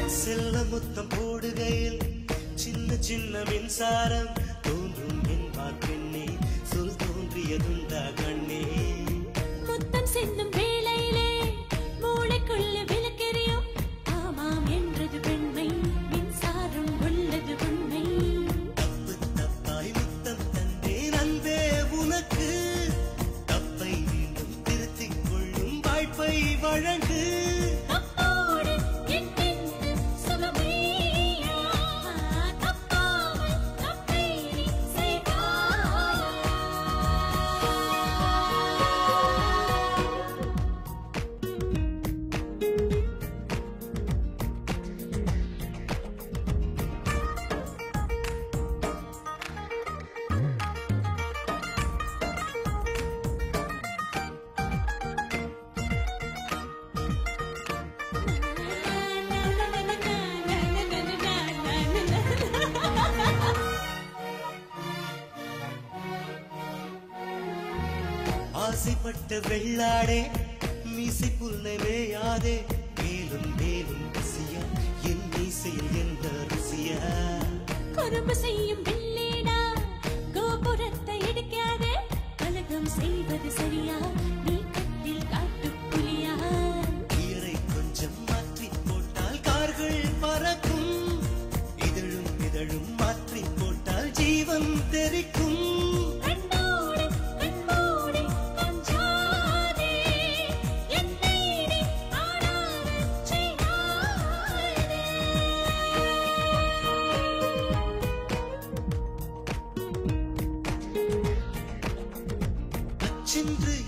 செல்ல முத்தம் போடுகையில் சின்ன சின்ன மின்சாரம் தோன்றும் என்பார் பெண்ணே சொல் தோன்றியதுண்டா கண்ணே முத்தம் சிந்தும் வேளையிலே மூளைக்குள்ள விளக்கெரியும் ஆமாம் என்றது பெண்மை மின்சாரம் உள்ளது உண்மை தப்பு தப்பாய் முத்தம் தந்தேன் அன்பே உனக்கு தப்பை மீண்டும் திருத்திக் கொள்ளும் வாய்ப்பை வழங்கு தப்போடு என்னென்று சுகமையா தப்பாமல் தப்பை நீ செய்வாயா ஆசைப்பட்ட வெள்ளாடே மீசை புல்லை மேயாதே மேலும் மேலும் ருசியா என் மீசையில் எந்த ருசியா குறும்பு செய்யும் பிள்ளைடா கோபுரத்தை இடிக்காதே கலகம் செய்வது சரியா நீ கட்டில் காட்டு புலியா உயிரை கொஞ்சம் மாற்றி போட்டால் கார்கள் பறக்கும் இதழும் இதழும் மாற்றி போட்டால் ஜீவன் தெரிக்கும் கண்ணோடு கண்மூடி கொஞ்சாதே என்னை நீ ஆடாதச் செய்யாதே அச்சென்று